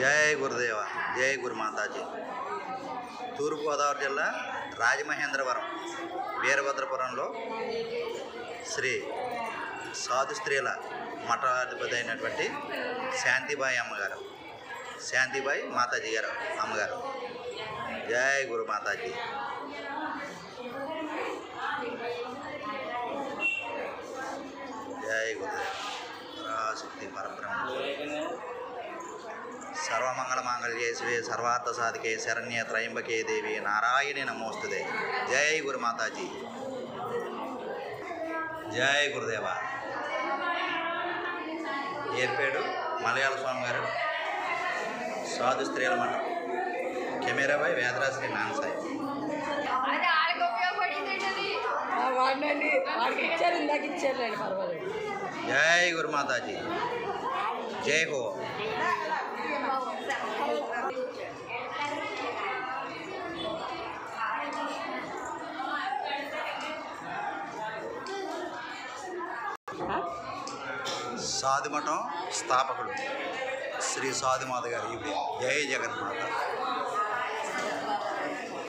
జై గురుదేవ జై గురు మాతాజీ తూర్పుగోదావరి జిల్లా రాజమహేంద్రవరం వీరభద్రపురంలో శ్రీ సాధు స్త్రీల మఠాధిపతి అయినటువంటి శాంతిబాయి అమ్మగారు శాంతిబాయి మాతాజీ గారు అమ్మగారు జై గురు మాతాజీ జై గురుదేవ పరాశక్తి పరబ్రహ్మ సర్వమంగళ మాంగళ్యే శివే సర్వార్థ సాధికే శరణ్య త్రయంబకే దేవి నారాయణి నమోస్తుదే జై గురు మాతాజీ జై గురుదేవ ఏర్పేడు మలయాళ స్వామి గారు సాధు స్త్రీల మఠం కెమెరాపై వేదరాశ్రీ నాన్సాయి అది ఆడికి ఉపయోగపడింది అది ఆ వాడినండి వాడికి ఇచ్చారు ఇందాక ఇచ్చారులేండి పర్వాలేదు జై గురు మాతాజీ జై హో సాధుమఠం స్థాపకుడు శ్రీ సాధుమాత గారు ఈవిడ జై జగన్మాత